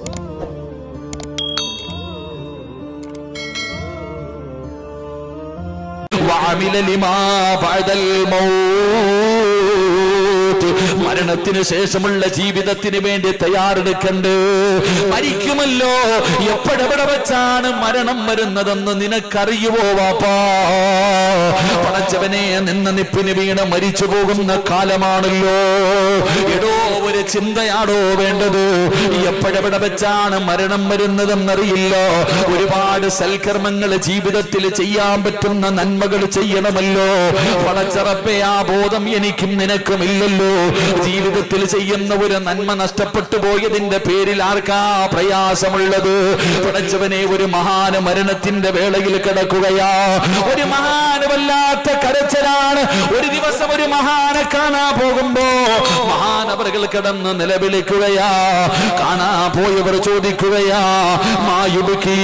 وعمل لما بعد الموت മരണത്തിന് ശേഷമുള്ള ജീവിതത്തിന് വേണ്ടി തയ്യാറെടുക്കണ്ട് മരിക്കുമല്ലോ എപ്പോഴെവിടെ വെച്ചാണ് മരണം വരുന്നതെന്ന് നിനക്കറിയുവോ വാപ്പാ പടച്ചവനെ നിന്ന നിപ്പിന് വീണ് മരിച്ചു പോകുന്ന കാലമാണല്ലോ എടോ ഒരു ചിന്തയാണോ വേണ്ടത് എപ്പോഴെവിടെ വെച്ചാണ് മരണം വരുന്നതെന്നറിയില്ല ഒരുപാട് സൽക്കർമ്മങ്ങൾ ജീവിതത്തിൽ ചെയ്യാൻ പറ്റുന്ന നന്മകൾ ചെയ്യണമല്ലോ വളച്ചറപ്പേ ആ ബോധം എനിക്കും നിനക്കും ഇല്ലല്ലോ ജീവിതത്തിൽ ചെയ്യുന്ന ഒരു നന്മ നഷ്ടപ്പെട്ടു പോയതിന്റെ പേരിൽ ആർക്കാ പ്രയാസമുള്ളത് പടച്ചവനെ ഒരു മഹാന മരണത്തിന്റെ വേളയിൽ കിടക്കുകയാ ഒരു മഹാനവല്ലാത്ത കരച്ചലാണ് ഒരു ദിവസം ഒരു മഹാനെ കാണാ പോകുമ്പോ മഹാനവറുകൾ കിടന്ന് നിലവിളിക്കുകയാ കാണാ പോയവർ ചോദിക്കുകയാ മായുബുക്കീ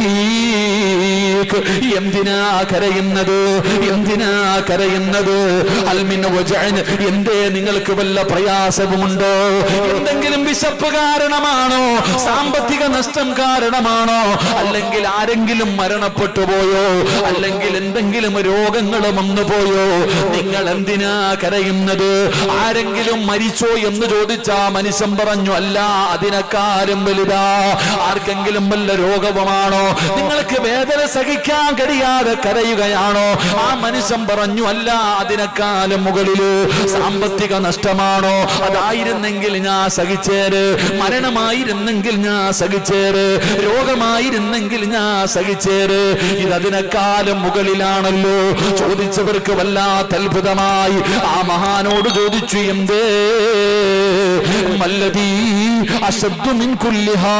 എന്തിനാ കരയുന്നത് എന്തിനാ കരയുന്നത് അൽമിന് വജഅന് എന്തേ നിങ്ങൾക്ക് വല്ല പ്രയാസവുമുണ്ടോ എന്തെങ്കിലും വിശപ്പ് കാരണമാണോ സാമ്പത്തിക നഷ്ടം കാരണമാണോ അല്ലെങ്കിൽ ആരെങ്കിലും മരണപ്പെട്ടു പോയോ അല്ലെങ്കിൽ എന്തെങ്കിലും രോഗങ്ങൾ വന്നു പോയോ നിങ്ങൾ എന്തിനാ കരയുന്നത് ആരെങ്കിലും മരിച്ചോ എന്ന് ചോദിച്ചാ മനുഷ്യൻ പറഞ്ഞു അല്ല അതിനെക്കാരും വലുതാ ആർക്കെങ്കിലും വല്ല രോഗവുമാണോ നിങ്ങൾക്ക് വേദന സഹിക്കാൻ കഴിയാതെ കരയുകയാണോ ആ മനുഷ്യൻ പറഞ്ഞു അല്ല അതിനെക്കാലം മുകളില് സാമ്പത്തിക നഷ്ടമാണോ അതായിരുന്നെങ്കിൽ ഞാൻ സഹിച്ചേര് മരണമായിരുന്നെങ്കിൽ ഞാൻ സഹിച്ചേര് രോഗമായിരുന്നെങ്കിൽ ഞാൻ സഹിച്ചേര് ഇത് അതിനെക്കാലം മുകളിലാണല്ലോ ചോദിച്ചവർക്ക് വല്ലാത്ത അത്ഭുതമായി ആ മഹാനോട് ചോദിച്ചു എന്തേ മല്ലതീ അശബ്ദു മിൻ കുല്ലിഹാ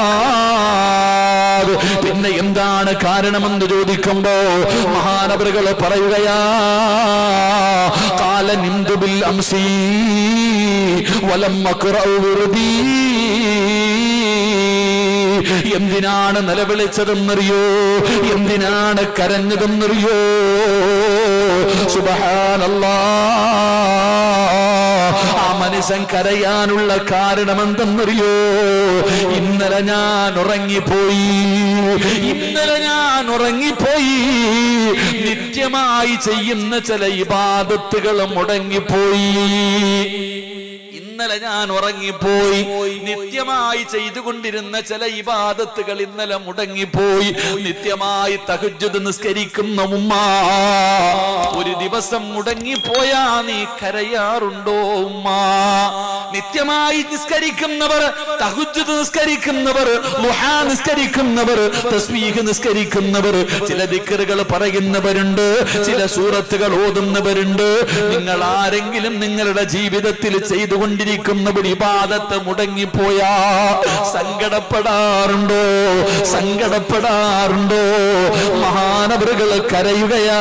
പിന്നെ എന്താണ് കാരണമെന്ന് ചോദിക്കുമ്പോ മഹാനവറുകൾ പറയുകയാ കാല നിന്ദുബിൽ അംസി വലം വിറുതി എന്തിനാണ് നിലവിളിച്ചതെന്നറിയോ എന്തിനാണ് കരഞ്ഞതെന്നറിയോ സുബഹാനല്ലാ ആ മനുഷ്യൻ കരയാനുള്ള കാരണം എന്തെന്നറിയോ ഇന്നലെ ഞാൻ ഉറങ്ങിപ്പോയി ഇന്നലെ ഞാൻ ഉറങ്ങിപ്പോയി നിത്യമായി ചെയ്യുന്ന ചില ഇബാദത്തുകൾ മുടങ്ങിപ്പോയി ഇന്നലെ ഞാൻ ഉറങ്ങിപ്പോയി നിത്യമായി ചെയ്തുകൊണ്ടിരുന്ന ചില ഇബാദത്തുകൾ ഇന്നലെ മുടങ്ങിപ്പോയി നിത്യമായി തഹജ്ജുദ് നിസ്കരിക്കുന്ന ഉമ്മ ഒരു ദിവസം മുടങ്ങിപ്പോയാ നീ കരയാറുണ്ടോ ഉമ്മ നിത്യമായി നിസ്കരിക്കുന്നവർ തഹജ്ജുദ് നിസ്കരിക്കുന്നവർ ലുഹാ നിസ്കരിക്കുന്നവർ തസ്ബീഹ് നിസ്കരിക്കുന്നവർ ചില ദിക്കറുകൾ പറയുന്നവരുണ്ട് ചില സൂറത്തുകൾ ഓതുന്നവരുണ്ട് നിങ്ങൾ ആരെങ്കിലും നിങ്ങളുടെ ജീവിതത്തിൽ ചെയ്തുകൊണ്ടിരിക്കുന്ന ഒരു ഇബാദത്ത് മുടങ്ങിപ്പോയാ സങ്കടപ്പെടാറുണ്ടോ സങ്കടപ്പെടാറുണ്ടോ മഹാനവറുകൾ കരയുകയാ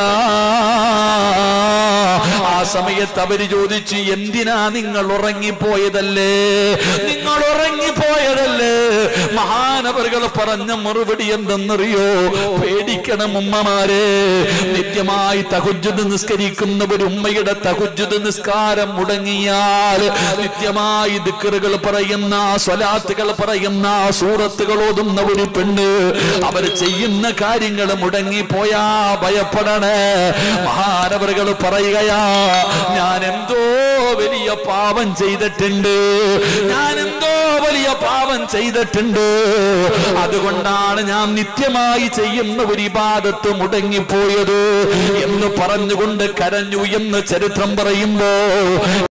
ആ സമയത്ത് അവര് ചോദിച്ചു എന്തിനാ നിങ്ങൾ ഉറങ്ങിപ്പോയതല്ലേ നിങ്ങൾ ഉറങ്ങിപ്പോയതല്ലേ മഹാനവറുകൾ പറഞ്ഞ മറുപടി എന്തെന്നറിയോ പേടിക്കണം ഉമ്മമാരെ നിത്യമായി തഹുജുദ് നിസ്കരിക്കുന്ന ഒരു ഉമ്മയുടെ തഹുജുദ് നിസ്കാരം മുടങ്ങിയാൽ നിത്യമായി ദിക്കറുകൾ പറയുന്ന സ്വലാത്തുകൾ പറയുന്ന സൂറത്തുകൾ ഓതുന്ന ഒരു പെണ്ണ് അവർ ചെയ്യുന്ന കാര്യങ്ങൾ മുടങ്ങിപ്പോയാ ഭയപ്പെടണേ മഹാനവറുകൾ പറയുകയാ ഞാൻ എന്തോ വലിയ പാപം ചെയ്തിട്ടുണ്ട് ഞാൻ എന്തോ വലിയ പാപം ചെയ്തിട്ടുണ്ട് അതുകൊണ്ടാണ് ഞാൻ നിത്യമായി ചെയ്യുന്ന ഒരു ഇബാദത്ത് മുടങ്ങിപ്പോയത് എന്ന് പറഞ്ഞുകൊണ്ട് കരഞ്ഞു എന്ന് ചരിത്രം പറയുമ്പോ